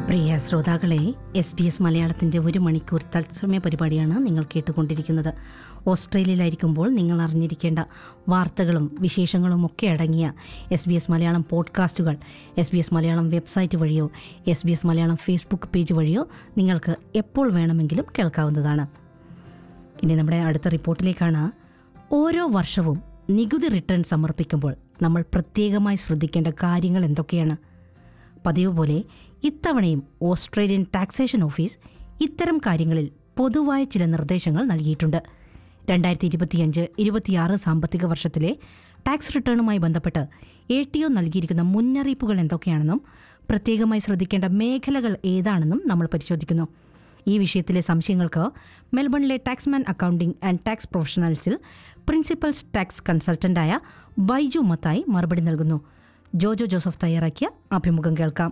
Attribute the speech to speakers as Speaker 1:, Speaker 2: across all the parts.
Speaker 1: പ്രിയ ശ്രോതാക്കളെ S B S മലയാളത്തിൻ്റെ ഒരു മണിക്കൂർ തത്സമയ പരിപാടിയാണ് നിങ്ങൾ കേട്ടുകൊണ്ടിരിക്കുന്നത് ഓസ്ട്രേലിയയിലായിരിക്കുമ്പോൾ നിങ്ങൾ അറിഞ്ഞിരിക്കേണ്ട വാർത്തകളും വിശേഷങ്ങളും ഒക്കെ അടങ്ങിയ S B S Malayalam podcasts S B S Malayalam website വഴിയോ S B S Malayalam Facebook page വഴിയോ നിങ്ങൾക്ക് എപ്പോൾ വേണമെങ്കിലും കേൾക്കാവുന്നതാണ് ഇനി നമ്മുടെ അടുത്ത റിപ്പോർട്ടിലേക്കാണ് ഓരോ വർഷവും നികുതി റിട്ടേൺ സമർപ്പിക്കുമ്പോൾ നമ്മൾ പ്രത്യേകമായി ശ്രദ്ധിക്കേണ്ട കാര്യങ്ങൾ എന്തൊക്കെയാണ് പതിവ് പോലെ ഇത്തവണയും ഓസ്ട്രേലിയൻ ടാക്സേഷൻ ഓഫീസ് ഇത്തരം കാര്യങ്ങളിൽ പൊതുവായ ചില നിർദ്ദേശങ്ങൾ നൽകിയിട്ടുണ്ട് രണ്ടായിരത്തി ഇരുപത്തിയഞ്ച് ഇരുപത്തിയാറ് സാമ്പത്തിക വർഷത്തിലെ ടാക്സ് റിട്ടേണുമായി ബന്ധപ്പെട്ട് എ ടി ഒ നൽകിയിരിക്കുന്ന മുന്നറിയിപ്പുകൾ എന്തൊക്കെയാണെന്നും പ്രത്യേകമായി ശ്രദ്ധിക്കേണ്ട മേഖലകൾ ഏതാണെന്നും നമ്മൾ പരിശോധിക്കുന്നു ഈ വിഷയത്തിലെ സംശയങ്ങൾക്ക് മെൽബണിലെ ടാക്സ്മാൻ അക്കൗണ്ടിംഗ് ആൻഡ് ടാക്സ് പ്രൊഫഷണൽസിൽ പ്രിൻസിപ്പൽസ് ടാക്സ് കൺസൾട്ടന്റായ ബൈജു മത്തായി മറുപടി നൽകുന്നു ജോജോ ജോസഫ് തയ്യാറാക്കിയ അഭിമുഖം കേൾക്കാം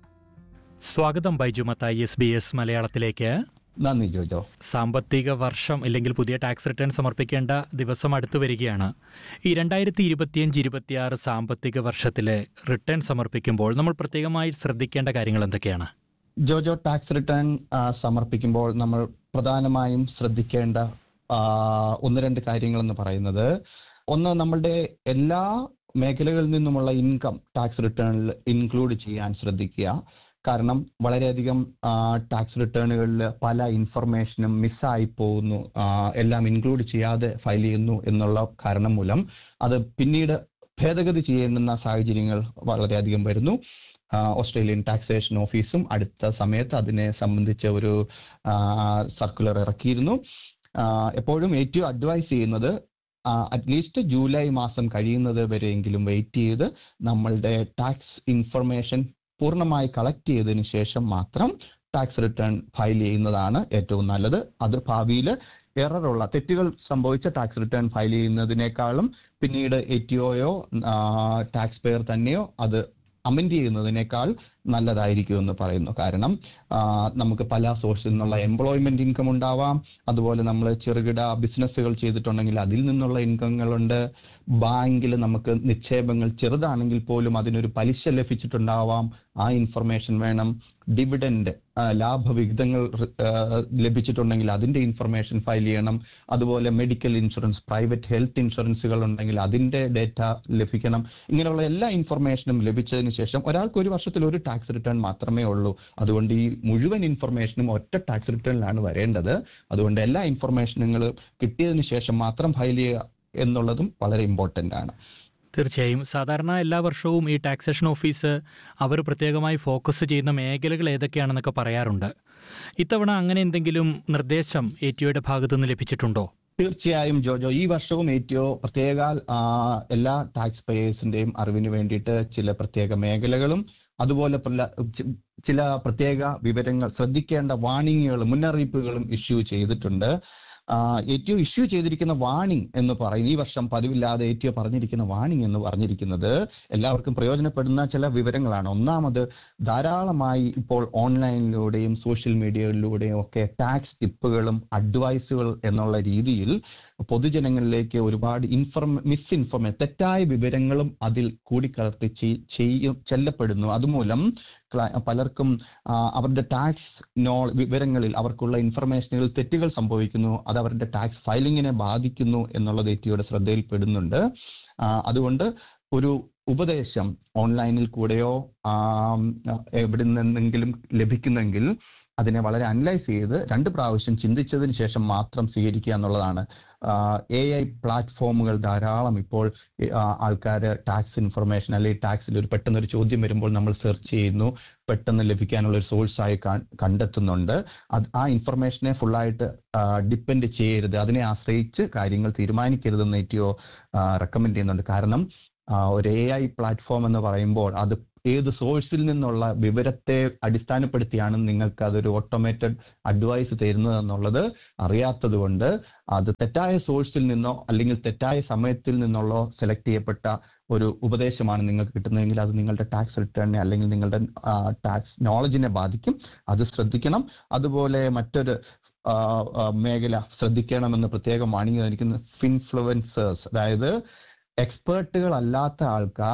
Speaker 2: സ്വാഗതം Baiju Mathai S B S മലയാളത്തിലേക്ക്
Speaker 3: നന്ദി ജോജോ
Speaker 2: സാമ്പത്തിക വർഷം അല്ലെങ്കിൽ പുതിയ ടാക്സ് റിട്ടേൺ സമർപ്പിക്കേണ്ട ദിവസം അടുത്തു വരികയാണ് ഈ രണ്ടായിരത്തി ഇരുപത്തിയഞ്ച് ഇരുപത്തിയാറ് സാമ്പത്തിക വർഷത്തിലെ റിട്ടേൺ സമർപ്പിക്കുമ്പോൾ നമ്മൾ പ്രത്യേകമായി ശ്രദ്ധിക്കേണ്ട കാര്യങ്ങൾ എന്തൊക്കെയാണ്
Speaker 3: ജോജോ ടാക്സ് റിട്ടേൺ ആ, സമർപ്പിക്കുമ്പോൾ നമ്മൾ പ്രധാനമായും ശ്രദ്ധിക്കേണ്ട ആ, ഒന്ന് രണ്ട് കാര്യങ്ങൾ എന്ന് പറയുന്നത് ഒന്ന് നമ്മളുടെ എല്ലാ മേഖലകളിൽ നിന്നുമുള്ള ഇൻകം ടാക്സ് റിട്ടേണിൽ ഇൻക്ലൂഡ് ചെയ്യാൻ ശ്രദ്ധിക്കുക കാരണം വളരെയധികം ടാക്സ് റിട്ടേണുകളിൽ പല ഇൻഫർമേഷനും മിസ്സായി പോകുന്നു ആ, എല്ലാം ഇൻക്ലൂഡ് ചെയ്യാതെ ഫയൽ ചെയ്യുന്നു എന്നുള്ള കാരണം മൂലം അത് പിന്നീട് ഭേദഗതി ചെയ്യേണ്ടുന്ന സാഹചര്യങ്ങൾ വളരെയധികം വരുന്നു ആ, ഓസ്ട്രേലിയൻ ടാക്സേഷൻ ഓഫീസും അടുത്ത സമയത്ത് അതിനെ സംബന്ധിച്ച ഒരു സർക്കുലർ ഇറക്കിയിരുന്നു ആ, എപ്പോഴും ഏറ്റവും അഡ്വൈസ് ചെയ്യുന്നത് അറ്റ്ലീസ്റ്റ് ജൂലൈ മാസം കഴിയുന്നത് വരെയെങ്കിലും വെയിറ്റ് ചെയ്ത് നമ്മളുടെ ടാക്സ് ഇൻഫർമേഷൻ പൂർണ്ണമായി കളക്ട് ചെയ്തതിന് ശേഷം മാത്രം ടാക്സ് റിട്ടേൺ ഫയൽ ചെയ്യുന്നതാണ് ഏറ്റവും നല്ലത് അത് ഭാവിയിൽ എററുള്ള തെറ്റുകൾ സംഭവിച്ച ടാക്സ് റിട്ടേൺ ഫയൽ ചെയ്യുന്നതിനേക്കാളും പിന്നീട് എ ടി ഒയോ ടാക്സ് പെയർ തന്നെയോ അത് അമെൻഡ് ചെയ്യുന്നതിനേക്കാൾ നല്ലതായിരിക്കും എന്ന് പറയുന്നു കാരണം ആ, നമുക്ക് പല സോഴ്സിൽ നിന്നുള്ള എംപ്ലോയ്മെന്റ് ഇൻകം ഉണ്ടാവാം അതുപോലെ നമ്മൾ ചെറുകിട ബിസിനസ്സുകൾ ചെയ്തിട്ടുണ്ടെങ്കിൽ അതിൽ നിന്നുള്ള ഇൻകങ്ങളുണ്ട് ബാങ്കിൽ നമുക്ക് നിക്ഷേപങ്ങൾ ചെറുതാണെങ്കിൽ പോലും അതിനൊരു പലിശ ലഭിച്ചിട്ടുണ്ടാവാം ആ ഇൻഫർമേഷൻ വേണം ഡിവിഡൻഡ് ലാഭവിഹിതങ്ങൾ ആ, ലഭിച്ചിട്ടുണ്ടെങ്കിൽ അതിന്റെ ഇൻഫർമേഷൻ ഫയൽ ചെയ്യണം അതുപോലെ മെഡിക്കൽ ഇൻഷുറൻസ് പ്രൈവറ്റ് ഹെൽത്ത് ഇൻഷുറൻസുകൾ ഉണ്ടെങ്കിൽ അതിന്റെ ഡേറ്റ ലഭിക്കണം ഇങ്ങനെയുള്ള എല്ലാ ഇൻഫർമേഷനും ലഭിച്ചതിന് ശേഷം ഒരാൾക്ക് ഒരു വർഷത്തിൽ ഒരു ടാക്സ് റിട്ടേൺ മാത്രമേ ഉള്ളൂ അതുകൊണ്ട് ഈ മുഴുവൻ ഇൻഫർമേഷനും ഒറ്റ ടാക്സ് റിട്ടേണിലാണ് വരേണ്ടത് അതുകൊണ്ട് എല്ലാ ഇൻഫർമേഷനുകളും കിട്ടിയതിന് ശേഷം മാത്രം ഫയൽ ചെയ്യുക എന്നുള്ളതും വളരെ ഇമ്പോർട്ടന്റ് ആണ്
Speaker 2: തീർച്ചയായും സാധാരണ എല്ലാ വർഷവും ഈ ടാക്സേഷൻ ഓഫീസ് അവർ പ്രത്യേകമായി ഫോക്കസ് ചെയ്യുന്ന മേഖലകൾ ഏതൊക്കെയാണെന്നൊക്കെ പറയാറുണ്ട് ഇത്തവണ അങ്ങനെ എന്തെങ്കിലും നിർദ്ദേശം എ ടി ഒയുടെ ഭാഗത്തു നിന്ന് ലഭിച്ചിട്ടുണ്ടോ
Speaker 3: തീർച്ചയായും ജോജോ ഈ വർഷവും ഏറ്റവും പ്രത്യേക ആ, എല്ലാ ടാക്സ് പേയേഴ്സിന്റെയും അറിവിന് വേണ്ടിയിട്ട് ചില പ്രത്യേക മേഖലകളും അതുപോലെ പല- ചി- ചില പ്രത്യേക വിവരങ്ങൾ ശ്രദ്ധിക്കേണ്ട വാണിങ്ങുകളും മുന്നറിയിപ്പുകളും ഇഷ്യൂ ചെയ്തിട്ടുണ്ട് ആ, ഏറ്റവും ഇഷ്യൂ ചെയ്തിരിക്കുന്ന വാണിംഗ് എന്ന് പറയും ഈ വർഷം പതിവില്ലാതെ ഏറ്റവും പറഞ്ഞിരിക്കുന്ന വാണിംഗ് എന്ന് പറഞ്ഞിരിക്കുന്നത് എല്ലാവർക്കും പ്രയോജനപ്പെടുന്ന ചില വിവരങ്ങളാണ് ഒന്നാമത് ധാരാളമായി ഇപ്പോൾ ഓൺലൈനിലൂടെയും സോഷ്യൽ മീഡിയകളിലൂടെയും ഒക്കെ ടാക്സ് ടിപ്പുകളും അഡ്വൈസുകൾ എന്നുള്ള രീതിയിൽ പൊതുജനങ്ങളിലേക്ക് ഒരുപാട് ഇൻഫർമ മിസ്ഇൻഫർമേഷൻ തെറ്റായ വിവരങ്ങളും അതിൽ കൂടിക്കലർത്തി ചെയ്- ചെയ്യും ചെല്ലപ്പെടുന്നു അതുമൂലം ക്ല- പലർക്കും ആ, അവരുടെ ടാക്സ് നോ വിവരങ്ങളിൽ അവർക്കുള്ള ഇൻഫർമേഷനുകൾ തെറ്റുകൾ സംഭവിക്കുന്നു അത് അവരുടെ ടാക്സ് ഫയലിങ്ങിനെ ബാധിക്കുന്നു എന്നുള്ളത് എറ്റിയുടെ ശ്രദ്ധയിൽപ്പെടുന്നുണ്ട് ആ, അതുകൊണ്ട് ഒരു ഉപദേശം ഓൺലൈനിൽ കൂടെയോ ആം, എവിടെ നിന്നെങ്കിലും ലഭിക്കുന്നെങ്കിൽ അതിനെ വളരെ അനലൈസ് ചെയ്ത് രണ്ട് പ്രാവശ്യം ചിന്തിച്ചതിന് ശേഷം മാത്രം സ്വീകരിക്കുക എന്നുള്ളതാണ് എ ഐ പ്ലാറ്റ്ഫോമുകൾ ധാരാളം ഇപ്പോൾ ആൾക്കാർ ടാക്സ് ഇൻഫർമേഷൻ അല്ലെങ്കിൽ ടാക്സിൽ ഒരു പെട്ടെന്ന് ഒരു ചോദ്യം വരുമ്പോൾ നമ്മൾ സെർച്ച് ചെയ്യുന്നു പെട്ടെന്ന് ലഭിക്കാനുള്ള ഒരു സോഴ്സായി കണ്ടെത്തുന്നുണ്ട് അത് ആ ഇൻഫർമേഷനെ ഫുള്ളായിട്ട് ഡിപ്പെൻഡ് ചെയ്യരുത് അതിനെ ആശ്രയിച്ച് കാര്യങ്ങൾ തീരുമാനിക്കരുതെന്ന് ഏറ്റവും റെക്കമെൻഡ് ചെയ്യുന്നുണ്ട് കാരണം ആ, ഒരു എ ഐ പ്ലാറ്റ്ഫോം എന്ന് പറയുമ്പോൾ അത് ഏത് സോഴ്സിൽ നിന്നുള്ള വിവരത്തെ അടിസ്ഥാനപ്പെടുത്തിയാണ് നിങ്ങൾക്ക് അതൊരു ഓട്ടോമേറ്റഡ് അഡ്വൈസ് തരുന്നത് എന്നുള്ളത് അറിയാത്തത് കൊണ്ട് അത് തെറ്റായ സോഴ്സിൽ നിന്നോ അല്ലെങ്കിൽ തെറ്റായ സമയത്തിൽ നിന്നുള്ളോ സെലക്ട് ചെയ്യപ്പെട്ട ഒരു ഉപദേശമാണ് നിങ്ങൾക്ക് കിട്ടുന്നതെങ്കിൽ അത് നിങ്ങളുടെ ടാക്സ് റിട്ടേണിനെ അല്ലെങ്കിൽ നിങ്ങളുടെ ടാക്സ് നോളജിനെ ബാധിക്കും അത് ശ്രദ്ധിക്കണം അതുപോലെ മറ്റൊരു ആ, ആ, മേഖല ശ്രദ്ധിക്കണമെന്ന് പ്രത്യേകം വാണിംഗ് തന്നിരിക്കുന്നത് ഫിൻഫ്ലുവൻസേഴ്സ് അതായത് എക്സ്പേർട്ടുകൾ അല്ലാത്ത ആൾക്കാർ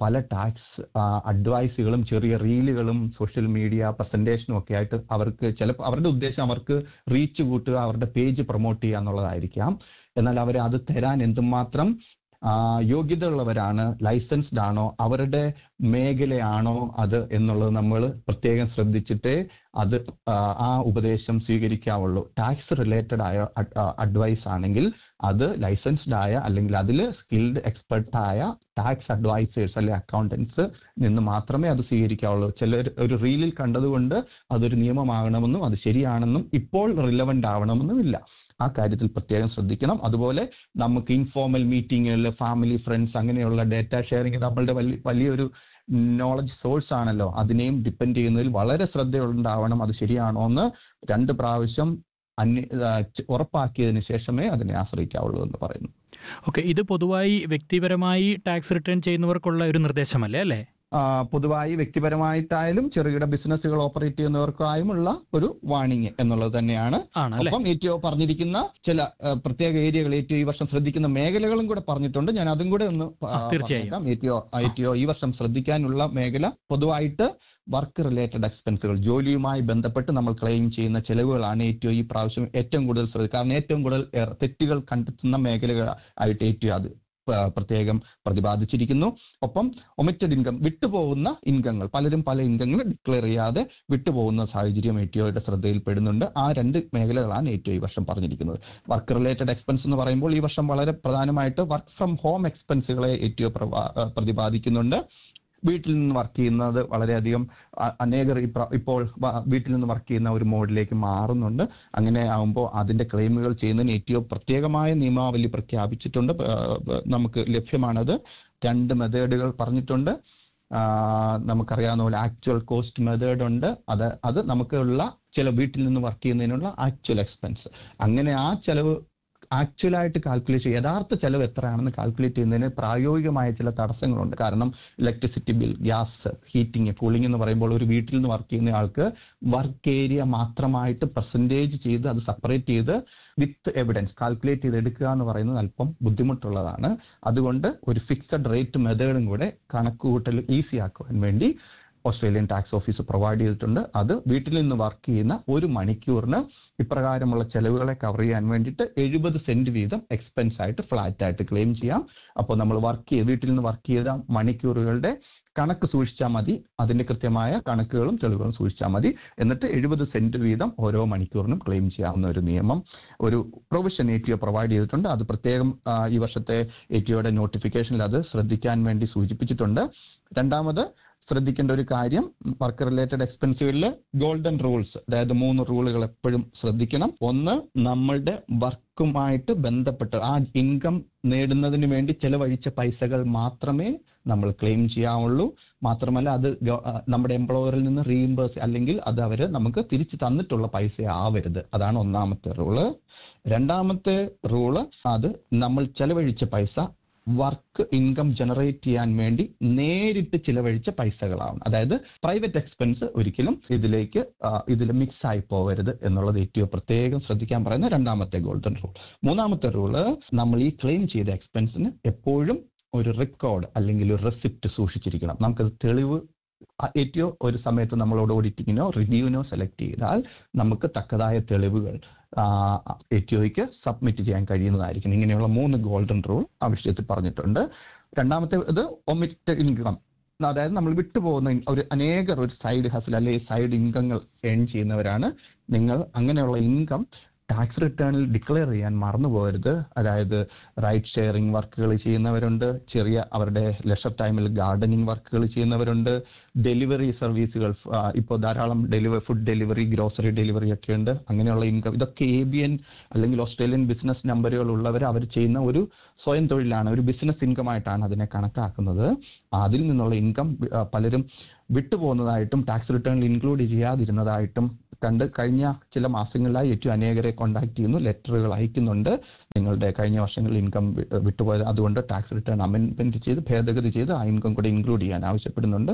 Speaker 3: പല ടാക്സ് അഡ്വൈസുകളും ചെറിയ റീലുകളും സോഷ്യൽ മീഡിയ പ്രസന്റേഷനും ഒക്കെ ആയിട്ട് അവർക്ക് ചിലപ്പോൾ അവരുടെ ഉദ്ദേശം അവർക്ക് റീച്ച് കൂട്ടുക അവരുടെ പേജ് പ്രൊമോട്ട് ചെയ്യുക എന്നുള്ളതായിരിക്കാം എന്നാൽ അവർ അത് തരാൻ എന്തുമാത്രം ആ, യോഗ്യതയുള്ളവരാണ് ലൈസൻസ്ഡ് ആണോ അവരുടെ മേഖലയാണോ അത് എന്നുള്ളത് നമ്മൾ പ്രത്യേകം ശ്രദ്ധിച്ചിട്ടേ അത് ആ, ആ ഉപദേശം സ്വീകരിക്കാവുള്ളൂ ടാക്സ് റിലേറ്റഡ് ആയ അഡ്വൈസ് ആണെങ്കിൽ അത് ലൈസൻസ്ഡ് ആയ അല്ലെങ്കിൽ അതിൽ സ്കിൽഡ് എക്സ്പെർട്ട് ആയ ടാക്സ് അഡ്വൈസേഴ്സ് അല്ലെങ്കിൽ അക്കൗണ്ടൻസ് നിന്ന് മാത്രമേ അത് സ്വീകരിക്കാവുള്ളൂ ചിലർ ഒരു റീലിൽ കണ്ടതുകൊണ്ട് അതൊരു നിയമമാകണമെന്നും അത് ശരിയാണെന്നും ഇപ്പോൾ റിലവൻ്റ് ആവണമെന്നും ഇല്ല ആ കാര്യത്തിൽ പ്രത്യേകം ശ്രദ്ധിക്കണം അതുപോലെ നമുക്ക് ഇൻഫോർമൽ മീറ്റിങ്ങുകളിൽ ഫാമിലി ഫ്രണ്ട്സ് അങ്ങനെയുള്ള ഡേറ്റ ഷെയറിങ് നമ്മളുടെ വലിയ വലിയൊരു നോളജ് സോഴ്സ് ആണല്ലോ അതിനെയും ഡിപ്പെൻഡ് ചെയ്യുന്നതിൽ വളരെ ശ്രദ്ധയുണ്ടാവണം അത് ശരിയാണോ എന്ന് രണ്ട് പ്രാവശ്യം അന്വ ആ, ച- ഉറപ്പാക്കിയതിന് ശേഷമേ അതിനെ ആശ്രയിക്കാവുള്ളൂ എന്ന് പറയുന്നു
Speaker 2: ഓക്കെ ഇത് പൊതുവായി വ്യക്തിപരമായി ടാക്സ് റിട്ടേൺ ചെയ്യുന്നവർക്കുള്ള ഒരു നിർദ്ദേശമല്ലേ അല്ലേ
Speaker 3: ആ, പൊതുവായി വ്യക്തിപരമായിട്ടായാലും ചെറുകിട ബിസിനസ്സുകൾ ഓപ്പറേറ്റ് ചെയ്യുന്നവർക്കായുമുള്ള ഒരു വാണിംഗ് എന്നുള്ളത് തന്നെയാണ്
Speaker 2: ആണല്ലേ
Speaker 3: ഒപ്പം ഏറ്റവും പറഞ്ഞിരിക്കുന്ന ചില ആ, പ്രത്യേക ഏരിയകൾ ഏറ്റവും ഈ വർഷം ശ്രദ്ധിക്കുന്ന മേഖലകളും കൂടെ പറഞ്ഞിട്ടുണ്ട് ഞാൻ അതും കൂടെ ഒന്ന്
Speaker 2: ആ, തീർച്ചയായും.
Speaker 3: ഏറ്റവും ഏറ്റവും ഈ വർഷം ശ്രദ്ധിക്കാനുള്ള മേഖല പൊതുവായിട്ട് വർക്ക് റിലേറ്റഡ് എക്സ്പെൻസുകൾ ജോലിയുമായി ബന്ധപ്പെട്ട് നമ്മൾ ക്ലെയിം ചെയ്യുന്ന ചെലവുകളാണ് ഏറ്റവും ഈ പ്രാവശ്യം ഏറ്റവും കൂടുതൽ ശ്രദ്ധ കാരണം ഏറ്റവും കൂടുതൽ ഏർ, തെറ്റുകൾ കണ്ടെത്തുന്ന മേഖലകൾ ആയിട്ട് ഏറ്റവും അത് പ- പ്രത്യേകം പ്രതിപാദിച്ചിരിക്കുന്നു ഒപ്പം ഒമിറ്റഡ് ഇൻകം വിട്ടുപോകുന്ന ഇൻകങ്ങൾ പലരും പല ഇൻകങ്ങൾ ഡിക്ലെയർ ചെയ്യാതെ വിട്ടുപോകുന്ന സാഹചര്യം ഏറ്റോയുടെ ശ്രദ്ധയിൽപ്പെടുന്നുണ്ട് ആ രണ്ട് മേഖലകളാണ് ഏറ്റവും ഈ വർഷം പറഞ്ഞിരിക്കുന്നത് വർക്ക് റിലേറ്റഡ് എക്സ്പെൻസ് എന്ന് പറയുമ്പോൾ ഈ വർഷം വളരെ പ്രധാനമായിട്ട് വർക്ക് ഫ്രം ഹോം എക്സ്പെൻസുകളെ ഏറ്റവും പ്രവാ- ആ, പ്രതിപാദിക്കുന്നുണ്ട് വീട്ടിൽ നിന്ന് വർക്ക് ചെയ്യുന്നത് വളരെയധികം അ- അനേകർ ഇപ്ര- ഇപ്പോൾ വ- വീട്ടിൽ നിന്ന് വർക്ക് ചെയ്യുന്ന ഒരു മോഡിലേക്ക് മാറുന്നുണ്ട് അങ്ങനെ ആകുമ്പോൾ അതിന്റെ ക്ലെയിമുകൾ ചെയ്യുന്നതിന് ഏറ്റവും പ്രത്യേകമായ നിയമാവലി പ്രഖ്യാപിച്ചിട്ടുണ്ട് ആ, നമുക്ക് ലഭ്യമാണത് രണ്ട് മെത്തേഡുകൾ പറഞ്ഞിട്ടുണ്ട് ആ, നമുക്കറിയാവുന്ന പോലെ ആക്ച്വൽ കോസ്റ്റ് മെത്തേഡ് ഉണ്ട് അത് അത് നമുക്കുള്ള ചില വീട്ടിൽ നിന്ന് വർക്ക് ചെയ്യുന്നതിനുള്ള ആക്ച്വൽ എക്സ്പെൻസ് അങ്ങനെ ആ ചെലവ് ആക്ച്വൽ ആയിട്ട് കാൽക്കുലേറ്റ് ചെയ്യുക യഥാർത്ഥ ചെലവ് എത്രയാണെന്ന് കാൽക്കുലേറ്റ് ചെയ്യുന്നതിന് പ്രായോഗികമായ ചില തടസ്സങ്ങളുണ്ട് കാരണം electricity bill gas heating cooling എന്ന് പറയുമ്പോൾ ഒരു വീട്ടിൽ നിന്ന് വർക്ക് ചെയ്യുന്ന ആൾക്ക് വർക്ക് ഏരിയ മാത്രമായിട്ട് പെർസെൻറ്റേജ് ചെയ്ത് അത് സെപ്പറേറ്റ് ചെയ്ത് വിത്ത് എവിഡൻസ് കാൽക്കുലേറ്റ് ചെയ്ത് എടുക്കുക എന്ന് പറയുന്നത് അല്പം ബുദ്ധിമുട്ടുള്ളതാണ് അതുകൊണ്ട് ഒരു ഫിക്സഡ് റേറ്റ് മെത്തേഡും കൂടെ കണക്കുകൂട്ടൽ ഈസി ആക്കുവാൻ വേണ്ടി ഓസ്ട്രേലിയൻ ടാക്സ് ഓഫീസ് പ്രൊവൈഡ് ചെയ്തിട്ടുണ്ട് അത് വീട്ടിൽ നിന്ന് വർക്ക് ചെയ്യുന്ന ഒരു മണിക്കൂറിന് ഇപ്രകാരമുള്ള ചെലവുകളെ കവർ ചെയ്യാൻ വേണ്ടിയിട്ട് എഴുപത് സെന്റ് വീതം എക്സ്പെൻസ് ആയിട്ട് ഫ്ലാറ്റ് ആയിട്ട് ക്ലെയിം ചെയ്യാം അപ്പോൾ നമ്മൾ വർക്ക് ചെയ്ത് വീട്ടിൽ നിന്ന് വർക്ക് ചെയ്ത മണിക്കൂറുകളുടെ കണക്ക് സൂക്ഷിച്ചാൽ മതി അതിന്റെ കൃത്യമായ കണക്കുകളും തെളിവുകളും സൂക്ഷിച്ചാൽ മതി എന്നിട്ട് എഴുപത് സെന്റ് വീതം ഓരോ മണിക്കൂറിനും ക്ലെയിം ചെയ്യാവുന്ന ഒരു നിയമം ഒരു provision A T O provide ചെയ്തിട്ടുണ്ട് അത് പ്രത്യേകം ആ, ഈ വർഷത്തെ എ ടി ഒയുടെ നോട്ടിഫിക്കേഷനിൽ അത് ശ്രദ്ധിക്കാൻ വേണ്ടി സൂചിപ്പിച്ചിട്ടുണ്ട് രണ്ടാമത് ശ്രദ്ധിക്കേണ്ട ഒരു കാര്യം വർക്ക് റിലേറ്റഡ് എക്സ്പെൻസുകളിൽ ഗോൾഡൻ റൂൾസ് അതായത് മൂന്ന് റൂളുകൾ എപ്പോഴും ശ്രദ്ധിക്കണം ഒന്ന് നമ്മളുടെ വർക്കുമായിട്ട് ബന്ധപ്പെട്ട് ആ ഇൻകം നേടുന്നതിന് വേണ്ടി ചെലവഴിച്ച പൈസകൾ മാത്രമേ നമ്മൾ ക്ലെയിം ചെയ്യാവുള്ളൂ മാത്രമല്ല അത് ഗവ- ആ, നമ്മുടെ എംപ്ലോയറിൽ നിന്ന് റീഇംബേഴ്സ് അല്ലെങ്കിൽ അത് അവര് നമുക്ക് തിരിച്ചു തന്നിട്ടുള്ള പൈസ ആവരുത് അതാണ് ഒന്നാമത്തെ റൂള് രണ്ടാമത്തെ റൂള് അത് നമ്മൾ ചെലവഴിച്ച പൈസ വർക്ക് ഇൻകം ജനറേറ്റ് ചെയ്യാൻ വേണ്ടി നേരിട്ട് ചിലവഴിച്ച പൈസകളാണ് അതായത് പ്രൈവറ്റ് എക്സ്പെൻസ് ഒരിക്കലും ഇതിലേക്ക് ഇതിൽ മിക്സ് ആയി പോകരുത് എന്നുള്ളത് ഏറ്റവും പ്രത്യേകം ശ്രദ്ധിക്കാൻ പറയുന്ന രണ്ടാമത്തെ ഗോൾഡൻ റൂൾ മൂന്നാമത്തെ റൂള് നമ്മൾ ഈ ക്ലെയിം ചെയ്ത എക്സ്പെൻസിന് എപ്പോഴും ഒരു റെക്കോർഡ് അല്ലെങ്കിൽ ഒരു റെസിപ്റ്റ് സൂക്ഷിച്ചിരിക്കണം നമുക്കത് തെളിവ് ഏറ്റവും ഒരു സമയത്ത് നമ്മളോട് ഓഡിറ്റിങ്ങിനോ റിവ്യൂവിനോ സെലക്ട് ചെയ്താൽ നമുക്ക് തക്കതായ തെളിവുകൾ എറ്റിഒയ്ക്ക് സബ്മിറ്റ് ചെയ്യാൻ കഴിയുന്നതായിരിക്കും ഇങ്ങനെയുള്ള മൂന്ന് ഗോൾഡൻ റൂൾ ആ വിഷയത്തിൽ പറഞ്ഞിട്ടുണ്ട് രണ്ടാമത്തെ ഇത് ഒമിറ്റ് ഇൻകം അതായത് നമ്മൾ വിട്ടുപോകുന്ന ഇൻ- ഒരു അനേകർ ഒരു സൈഡ് ഹസിൽ അല്ലെങ്കിൽ സൈഡ് ഇൻകങ്ങൾ ഏൺ ചെയ്യുന്നവരാണ് നിങ്ങൾ അങ്ങനെയുള്ള ഇൻകം ടാക്സ് റിട്ടേണിൽ ഡിക്ലെയർ ചെയ്യാൻ മറന്നു പോകരുത് അതായത് റൈഡ് ഷെയറിംഗ് വർക്കുകൾ ചെയ്യുന്നവരുണ്ട് ചെറിയ അവരുടെ ലെഷർ ടൈമിൽ ഗാർഡനിങ് വർക്കുകൾ ചെയ്യുന്നവരുണ്ട് ഡെലിവറി സർവീസുകൾ ഇപ്പോൾ ധാരാളം delivery food delivery grocery delivery ഒക്കെ ഉണ്ട് അങ്ങനെയുള്ള ഇൻകം ഇതൊക്കെ എ ബി എൻ അല്ലെങ്കിൽ ഓസ്ട്രേലിയൻ ബിസിനസ് നമ്പറുകൾ ഉള്ളവർ അവർ ചെയ്യുന്ന ഒരു സ്വയം തൊഴിലാണ് ഒരു ബിസിനസ് ഇൻകം ആയിട്ടാണ് അതിനെ കണക്കാക്കുന്നത് അതിൽ നിന്നുള്ള ഇൻകം പലരും വിട്ടുപോകുന്നതായിട്ടും ടാക്സ് റിട്ടേണിൽ ഇൻക്ലൂഡ് ചെയ്യാതിരുന്നതായിട്ടും കണ്ട് കഴിഞ്ഞ ചില മാസങ്ങളിലായി ഏറ്റവും അനേകരെ കോണ്ടാക്ട് ചെയ്യുന്നു ലെറ്ററുകൾ അയക്കുന്നുണ്ട് നിങ്ങളുടെ കഴിഞ്ഞ വർഷങ്ങളിൽ ഇൻകം വിട്ടുപോയത് അതുകൊണ്ട് ടാക്സ് റിട്ടേൺ അമെൻമെന്റ് ചെയ്ത് ഭേദഗതി ചെയ്ത് ആ ഇൻകം കൂടെ ഇൻക്ലൂഡ് ചെയ്യാൻ ആവശ്യപ്പെടുന്നുണ്ട്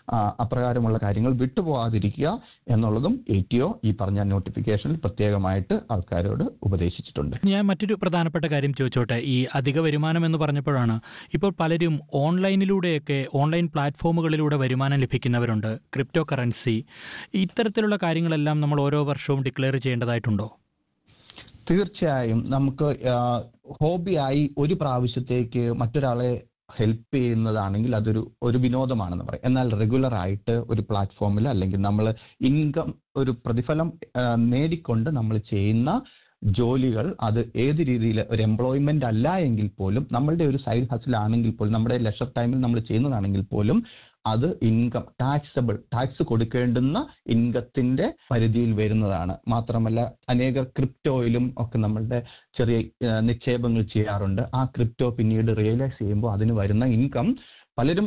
Speaker 3: ആ, അപ്രകാരമുള്ള കാര്യങ്ങൾ വിട്ടുപോകാതിരിക്കുക എന്നുള്ളതും എ ടി ഒ ഈ പറഞ്ഞ നോട്ടിഫിക്കേഷനിൽ പ്രത്യേകമായിട്ട് ആൾക്കാരോട് ഉപദേശിച്ചിട്ടുണ്ട്
Speaker 2: ഞാൻ മറ്റൊരു പ്രധാനപ്പെട്ട കാര്യം ചോദിച്ചോട്ടെ ഈ അധിക വരുമാനം എന്ന് പറഞ്ഞപ്പോഴാണ് ഇപ്പോൾ പലരും ഓൺലൈനിലൂടെയൊക്കെ ഓൺലൈൻ പ്ലാറ്റ്ഫോമുകളിലൂടെ വരുമാനം ലഭിക്കുന്നവരുണ്ട് ക്രിപ്റ്റോ കറൻസി ഇത്തരത്തിലുള്ള കാര്യങ്ങളെല്ലാം നമ്മൾ ഓരോ വർഷവും ഡിക്ലെയർ ചെയ്യേണ്ടതായിട്ടുണ്ടോ
Speaker 3: തീർച്ചയായും നമുക്ക് ഹോബിയായി ഒരു പ്രാവശ്യത്തേക്ക് മറ്റൊരാളെ ഹെൽപ്പ് ചെയ്യുന്നതാണെങ്കിൽ അതൊരു ഒരു വിനോദമാണെന്ന് പറയും എന്നാൽ റെഗുലർ ആയിട്ട് ഒരു പ്ലാറ്റ്ഫോമിൽ അല്ലെങ്കിൽ നമ്മൾ ഇൻകം ഒരു പ്രതിഫലം ആ, നേടിക്കൊണ്ട് നമ്മൾ ചെയ്യുന്ന ജോലികൾ അത് ഏത് രീതിയിൽ ഒരു എംപ്ലോയ്മെന്റ് അല്ല എങ്കിൽ പോലും നമ്മളുടെ ഒരു സൈഡ് ഹസിൽ ആണെങ്കിൽ പോലും നമ്മുടെ ലെഷർ ടൈമിൽ നമ്മൾ ചെയ്യുന്നതാണെങ്കിൽ പോലും അത് ഇൻകം ടാക്സബിൾ ടാക്സ് കൊടുക്കേണ്ടുന്ന ഇൻകത്തിന്റെ പരിധിയിൽ വരുന്നതാണ് മാത്രമല്ല അനേകർ ക്രിപ്റ്റോയിലും ഒക്കെ നമ്മളുടെ ചെറിയ ആ, നിക്ഷേപങ്ങൾ ചെയ്യാറുണ്ട് ആ ക്രിപ്റ്റോ പിന്നീട് റിയലൈസ് ചെയ്യുമ്പോൾ അതിന് വരുന്ന ഇൻകം പലരും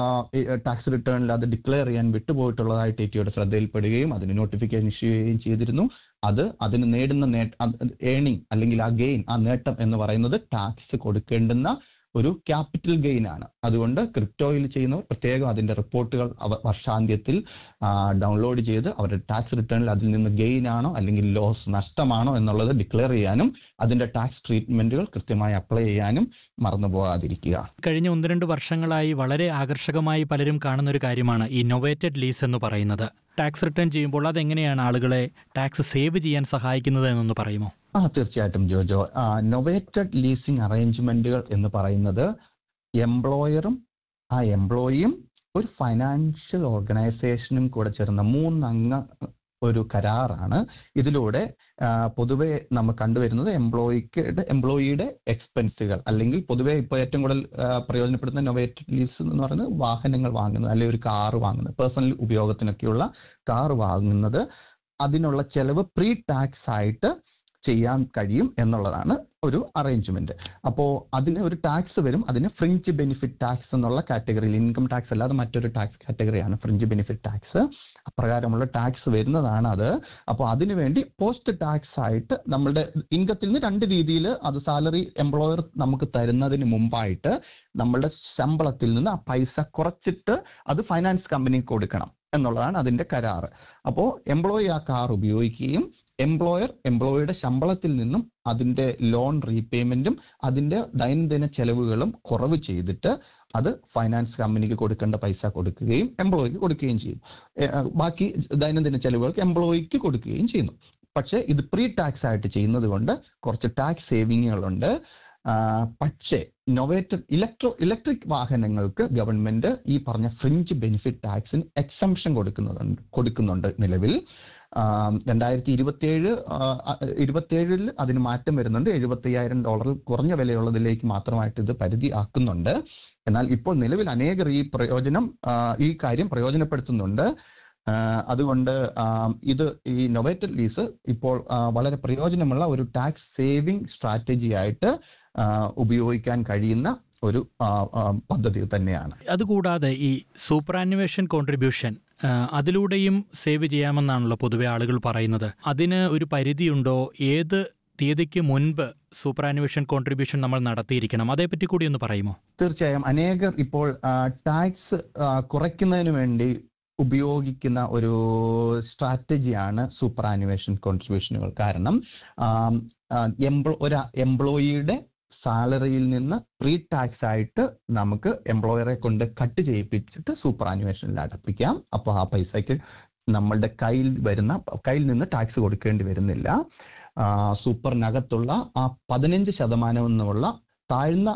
Speaker 3: ടാക്സ് റിട്ടേണിൽ അത് ഡിക്ലെയർ ചെയ്യാൻ വിട്ടുപോയിട്ടുള്ളതായിട്ട് ടിയുടെ ശ്രദ്ധയിൽപ്പെടുകയും അതിന് നോട്ടിഫിക്കേഷൻ ഇഷ്യൂ ചെയ്യുകയും ചെയ്തിരുന്നു അത് അതിന് നേടുന്ന നേട്ട ഏണിംഗ് അല്ലെങ്കിൽ ആ ഗെയിൻ ആ നേട്ടം എന്ന് പറയുന്നത് ടാക്സ് കൊടുക്കേണ്ടുന്ന ഒരു ക്യാപിറ്റൽ ഗെയിൻ ആണ് അതുകൊണ്ട് ക്രിപ്റ്റോയിൽ ചെയ്യുന്നവർ പ്രത്യേകം അതിന്റെ റിപ്പോർട്ടുകൾ അവ വർഷാന്ത്യത്തിൽ ഡൗൺലോഡ് ചെയ്ത് അവരുടെ ടാക്സ് റിട്ടേണിൽ അതിൽ നിന്ന് ഗെയിൻ ആണോ അല്ലെങ്കിൽ ലോസ് നഷ്ടമാണോ എന്നുള്ളത് ഡിക്ലെയർ ചെയ്യാനും അതിന്റെ ടാക്സ് ട്രീറ്റ്മെന്റുകൾ കൃത്യമായി അപ്ലൈ ചെയ്യാനും മറന്നു പോകാതിരിക്കുക
Speaker 2: കഴിഞ്ഞ ഒന്ന് രണ്ട് വർഷങ്ങളായി വളരെ ആകർഷകമായി പലരും കാണുന്ന ഒരു കാര്യമാണ് ഈ നൊവേറ്റഡ് ലീസ് എന്ന് പറയുന്നത് ടാക്സ് റിട്ടേൺ ചെയ്യുമ്പോൾ അതെങ്ങനെയാണ് ആളുകളെ ടാക്സ് സേവ് ചെയ്യാൻ സഹായിക്കുന്നത് എന്നൊന്ന് പറയുമോ
Speaker 3: ആ തീർച്ചയായിട്ടും ജോജോ നൊവേറ്റഡ് ലീസിംഗ് അറേഞ്ച്മെന്റുകൾ എന്ന് പറയുന്നത് എംപ്ലോയറും ആ എംപ്ലോയിയും ഒരു ഫൈനാൻഷ്യൽ ഓർഗനൈസേഷനും കൂടെ ചേർന്ന മൂന്നംഗ ഒരു കരാറാണ് ഇതിലൂടെ ആ, പൊതുവെ നമ്മൾ കണ്ടുവരുന്നത് എംപ്ലോയിക്ക് എംപ്ലോയിയുടെ എക്സ്പെൻസുകൾ അല്ലെങ്കിൽ പൊതുവെ ഇപ്പോൾ ഏറ്റവും കൂടുതൽ ആ, പ്രയോജനപ്പെടുന്ന നൊവേറ്റഡ് ലീസ് എന്ന് പറയുന്നത് വാഹനങ്ങൾ വാങ്ങുന്നത് അല്ലെങ്കിൽ ഒരു കാർ വാങ്ങുന്നത് പേഴ്സണൽ ഉപയോഗത്തിനൊക്കെയുള്ള കാർ വാങ്ങുന്നത് അതിനുള്ള ചെലവ് പ്രീ ടാക്സ് ആയിട്ട് ചെയ്യാൻ കഴിയും എന്നുള്ളതാണ് ഒരു അറേഞ്ച്മെന്റ് അപ്പോ അതിന് ഒരു ടാക്സ് വരും അതിന് ഫ്രിഞ്ച് ബെനിഫിറ്റ് ടാക്സ് എന്നുള്ള കാറ്റഗറിയിൽ ഇൻകം ടാക്സ് അല്ലാതെ മറ്റൊരു ടാക്സ് കാറ്റഗറിയാണ് ഫ്രിഞ്ച് ബെനിഫിറ്റ് ടാക്സ് അപ്രകാരമുള്ള ടാക്സ് വരുന്നതാണ് അത് അപ്പോൾ അതിനുവേണ്ടി പോസ്റ്റ് ടാക്സ് ആയിട്ട് നമ്മളുടെ ഇൻകത്തിൽ നിന്ന് രണ്ട് രീതിയിൽ അത് സാലറി എംപ്ലോയർ നമുക്ക് തരുന്നതിന് മുമ്പായിട്ട് നമ്മളുടെ ശമ്പളത്തിൽ നിന്ന് ആ പൈസ കുറച്ചിട്ട് അത് ഫൈനാൻസ് കമ്പനിക്ക് കൊടുക്കണം എന്നുള്ളതാണ് അതിന്റെ കരാറ് അപ്പോൾ എംപ്ലോയി ആ കാർ ഉപയോഗിക്കുകയും എംപ്ലോയർ എംപ്ലോയിയുടെ ശമ്പളത്തിൽ നിന്നും അതിന്റെ ലോൺ റീപേയ്മെന്റും അതിന്റെ ദൈനംദിന ചെലവുകളും കുറവ് ചെയ്തിട്ട് അത് ഫൈനാൻസ് കമ്പനിക്ക് കൊടുക്കേണ്ട പൈസ കൊടുക്കുകയും എംപ്ലോയിക്ക് കൊടുക്കുകയും ചെയ്യും ഏ, ആ, ബാക്കി ദൈനംദിന ചെലവുകൾക്ക് എംപ്ലോയിക്ക് കൊടുക്കുകയും ചെയ്യുന്നു പക്ഷേ ഇത് പ്രീ ടാക്സ് ആയിട്ട് ചെയ്യുന്നത് കൊണ്ട് കുറച്ച് ടാക്സ് സേവിങ്ങുകളുണ്ട് ആ, പക്ഷേ നൊവേറ്റഡ് ഇലക്ട്രോ ഇലക്ട്രിക് വാഹനങ്ങൾക്ക് ഗവൺമെന്റ് ഈ പറഞ്ഞ ഫ്രിഞ്ച് ബെനിഫിറ്റ് ടാക്സിന് എക്സംഷൻ കൊടുക്കുന്നുണ്ട് കൊടുക്കുന്നുണ്ട് നിലവിൽ രണ്ടായിരത്തി ഇരുപത്തിയേഴ് ഇരുപത്തിയേഴിൽ അതിന് മാറ്റം വരുന്നുണ്ട് എഴുപത്തി അയ്യായിരം ഡോളറിൽ കുറഞ്ഞ വിലയുള്ളതിലേക്ക് മാത്രമായിട്ട് ഇത് പരിധി ആക്കുന്നുണ്ട് എന്നാൽ ഇപ്പോൾ നിലവിൽ അനേകർ ഈ പ്രയോജനം ആ, ഈ കാര്യം പ്രയോജനപ്പെടുത്തുന്നുണ്ട് ആ, അതുകൊണ്ട് ആ, ഇത് ഈ നൊവേറ്റഡ് ലീസ് ഇപ്പോൾ ആ, വളരെ പ്രയോജനമുള്ള ഒരു ടാക്സ് സേവിംഗ് സ്ട്രാറ്റജി ആയിട്ട് ആ, ഉപയോഗിക്കാൻ കഴിയുന്ന ഒരു ആ, ആ, പദ്ധതി തന്നെയാണ്
Speaker 2: അതുകൂടാതെ ഈ സൂപ്പർ ആനുവേഷൻ കോൺട്രിബ്യൂഷൻ അതിലൂടെയും സേവ് ചെയ്യാമെന്നാണല്ലോ പൊതുവെ ആളുകൾ പറയുന്നത് അതിന് ഒരു പരിധിയുണ്ടോ ഏത് തീയതിക്ക് മുൻപ് സൂപ്പർ ആനുവേഷൻ കോൺട്രിബ്യൂഷൻ നമ്മൾ നടത്തിയിരിക്കണം അതേപ്പറ്റി കൂടി ഒന്ന് പറയുമോ
Speaker 3: തീർച്ചയായും അനേകർ ഇപ്പോൾ ടാക്സ് കുറയ്ക്കുന്നതിന് വേണ്ടി ഉപയോഗിക്കുന്ന ഒരു സ്ട്രാറ്റജിയാണ് സൂപ്പർ ആനുവേഷൻ കോൺട്രിബ്യൂഷനുകൾ കാരണം ആം, ആ, എംപ്ലോ ഒരു എംപ്ലോയിയുടെ സാലറിയിൽ നിന്ന് പ്രീ ടാക്സ് ആയിട്ട് നമുക്ക് എംപ്ലോയറെ കൊണ്ട് കട്ട് ചെയ്യിപ്പിച്ചിട്ട് സൂപ്പർ ആനുവേഷനിൽ അടപ്പിക്കാം അപ്പോൾ ആ പൈസയ്ക്ക് നമ്മളുടെ കയ്യിൽ വരുന്ന കയ്യിൽ നിന്ന് ടാക്സ് കൊടുക്കേണ്ടി വരുന്നില്ല ആ, സൂപ്പറിനകത്തുള്ള ആ പതിനഞ്ച് ശതമാനം എന്നുള്ള താഴ്ന്ന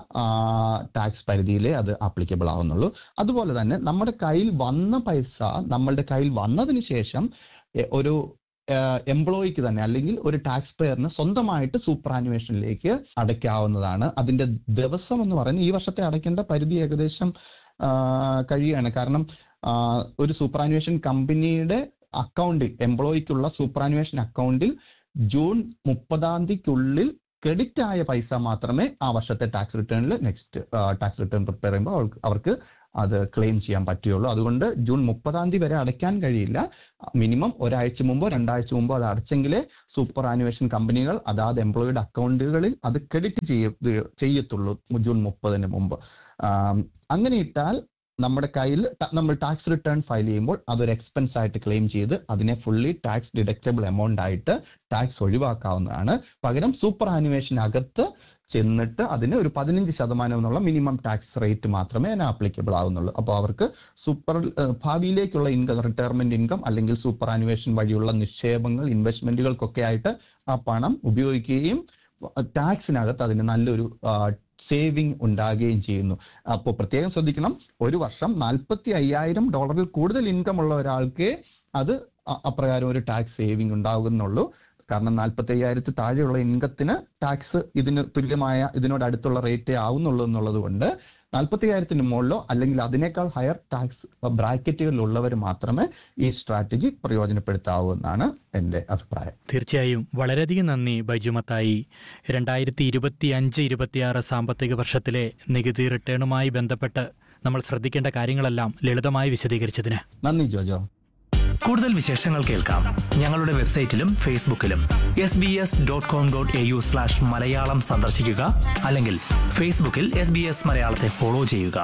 Speaker 3: ടാക്സ് പരിധിയിലേ അത് ആപ്ലിക്കബിൾ ആവുന്നുള്ളൂ അതുപോലെ തന്നെ നമ്മുടെ കയ്യിൽ വന്ന പൈസ നമ്മളുടെ കയ്യിൽ വന്നതിന് ശേഷം എ- ഒരു എംപ്ലോയിക്ക് തന്നെ അല്ലെങ്കിൽ ഒരു ടാക്സ് പെയറിന് സ്വന്തമായിട്ട് സൂപ്പർ ആനുവേഷനിലേക്ക് അടയ്ക്കാവുന്നതാണ് അതിന്റെ ദിവസം എന്ന് പറയുന്നത് ഈ വർഷത്തെ അടയ്ക്കേണ്ട പരിധി ഏകദേശം ആ, കഴിയുകയാണ് കാരണം ആ, ഒരു സൂപ്പർ ആനുവേഷൻ കമ്പനിയുടെ അക്കൗണ്ടിൽ എംപ്ലോയിക്കുള്ള സൂപ്പർ ആനുവേഷൻ അക്കൗണ്ടിൽ ജൂൺ മുപ്പതാം തീയതിക്കുള്ളിൽ ക്രെഡിറ്റ് ആയ പൈസ മാത്രമേ ആ വർഷത്തെ ടാക്സ് റിട്ടേണിൽ നെക്സ്റ്റ് ടാക്സ് റിട്ടേൺ പ്രിപ്പയർ ചെയ്യുമ്പോൾ അവർക്ക് അവർക്ക് അത് ക്ലെയിം ചെയ്യാൻ പറ്റുകയുള്ളൂ അതുകൊണ്ട് ജൂൺ മുപ്പതാം തീയതി വരെ അടയ്ക്കാൻ കഴിയില്ല മിനിമം ഒരാഴ്ച മുമ്പോ രണ്ടാഴ്ച മുമ്പോ അത് അടച്ചെങ്കിലേ സൂപ്പർ ആനുവേഷൻ കമ്പനികൾ അതാത് എംപ്ലോയിയുടെ അക്കൗണ്ടുകളിൽ അത് ക്രെഡിറ്റ് ചെയ്യ ചെയ്യത്തുള്ളൂ ജൂൺ മുപ്പതിന് മുമ്പ് ആം, അങ്ങനെ ഇട്ടാൽ നമ്മുടെ കയ്യിൽ ട- നമ്മൾ ടാക്സ് റിട്ടേൺ ഫയൽ ചെയ്യുമ്പോൾ അതൊരു എക്സ്പെൻസ് ആയിട്ട് ക്ലെയിം ചെയ്ത് അതിനെ ഫുള്ളി ടാക്സ് ഡിഡക്റ്റബിൾ എമൗണ്ട് ആയിട്ട് ടാക്സ് ഒഴിവാക്കാവുന്നതാണ് പകരം സൂപ്പർ ആനിമേഷനകത്ത് ചെന്നിട്ട് അതിന് ഒരു പതിനഞ്ച് ശതമാനം എന്നുള്ള മിനിമം ടാക്സ് റേറ്റ് മാത്രമേ അതിന് ആപ്ലിക്കബിൾ ആവുന്നുള്ളൂ അപ്പോൾ അവർക്ക് സൂപ്പർ ഏഹ്, ഭാവിയിലേക്കുള്ള ഇൻകം റിട്ടയർമെന്റ് ഇൻകം അല്ലെങ്കിൽ സൂപ്പർ ആനുവേഷൻ വഴിയുള്ള നിക്ഷേപങ്ങൾ ഇൻവെസ്റ്റ്മെന്റുകൾക്കൊക്കെ ആയിട്ട് ആ പണം ഉപയോഗിക്കുകയും ടാക്സിനകത്ത് അതിന് നല്ലൊരു സേവിങ് ഉണ്ടാകുകയും ചെയ്യുന്നു അപ്പോൾ പ്രത്യേകം ശ്രദ്ധിക്കണം ഒരു വർഷം നാൽപ്പത്തി അയ്യായിരം ഡോളറിൽ കൂടുതൽ ഇൻകം ഉള്ള ഒരാൾക്ക് അത് അ- അപ്രകാരം ഒരു ടാക്സ് സേവിങ് ഉണ്ടാകുന്നുള്ളൂ കാരണം നാൽപ്പത്തി അയ്യായിരത്തി താഴെയുള്ള ഇൻകത്തിന് ടാക്സ് ഇതിന് തുല്യമായ ഇതിനോട് അടുത്തുള്ള റേറ്റേ ആവുന്നുള്ളൂ എന്നുള്ളത് കൊണ്ട് നാൽപ്പത്തി അയ്യായിരത്തിന് മുകളിലോ അല്ലെങ്കിൽ അതിനേക്കാൾ ഹയർ ടാക്സ് ബ്രാക്കറ്റുകളിലുള്ളവർ മാത്രമേ ഈ സ്ട്രാറ്റജി പ്രയോജനപ്പെടുത്താവൂ എന്നാണ് എൻ്റെ അഭിപ്രായം
Speaker 2: തീർച്ചയായും വളരെയധികം നന്ദി ബൈജുമത്തായി രണ്ടായിരത്തി ഇരുപത്തി അഞ്ച് ഇരുപത്തിയാറ് സാമ്പത്തിക വർഷത്തിലെ നികുതി റിട്ടേണുമായി ബന്ധപ്പെട്ട് നമ്മൾ ശ്രദ്ധിക്കേണ്ട കാര്യങ്ങളെല്ലാം ലളിതമായി വിശദീകരിച്ചതിന്
Speaker 3: നന്ദി ജോജോ
Speaker 4: കൂടുതൽ വിശേഷങ്ങൾ കേൾക്കാം ഞങ്ങളുടെ വെബ്സൈറ്റിലും ഫേസ്ബുക്കിലും S B S dot com dot A U slash Malayalam സന്ദർശിക്കുക അല്ലെങ്കിൽ ഫേസ്ബുക്കിൽ എസ് ബി എസ് മലയാളത്തെ ഫോളോ ചെയ്യുക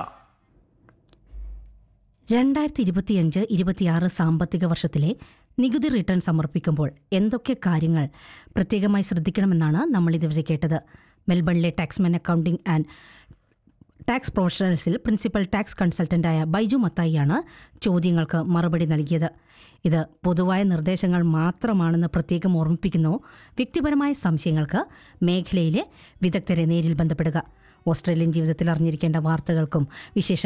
Speaker 1: രണ്ടായിരത്തി ഇരുപത്തിയഞ്ച് ഇരുപത്തിയാറ് സാമ്പത്തിക വർഷത്തിലെ നികുതി റിട്ടേൺ സമർപ്പിക്കുമ്പോൾ എന്തൊക്കെ കാര്യങ്ങൾ പ്രത്യേകമായി ശ്രദ്ധിക്കണമെന്നാണ് നമ്മൾ ഇതുവരെ കേട്ടത് മെൽബണിലെ ടാക്സ്മാൻ അക്കൗണ്ടിംഗ് ആൻഡ് ടാക്സ് പ്രൊഫഷണൽസിൽ പ്രിൻസിപ്പൽ ടാക്സ് കൺസൾട്ടന്റായ ബൈജു മത്തായിയാണ് ചോദ്യങ്ങൾക്ക് മറുപടി നൽകിയത് ഇത് പൊതുവായ നിർദ്ദേശങ്ങൾ മാത്രമാണെന്ന് പ്രത്യേകം ഓർമ്മിപ്പിക്കുന്നു വ്യക്തിപരമായ സംശയങ്ങൾക്ക് മേഖലയിലെ വിദഗ്ധരെ നേരിൽ ബന്ധപ്പെടുക ഓസ്ട്രേലിയൻ ജീവിതത്തിൽ അറിഞ്ഞിരിക്കേണ്ട വാർത്തകൾക്കും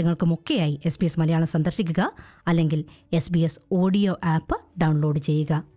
Speaker 1: വിശേഷങ്ങൾക്കുമൊക്കെയായി എസ് ബി എസ് മലയാളം സന്ദർശിക്കുക അല്ലെങ്കിൽ S B S audio app download ചെയ്യുക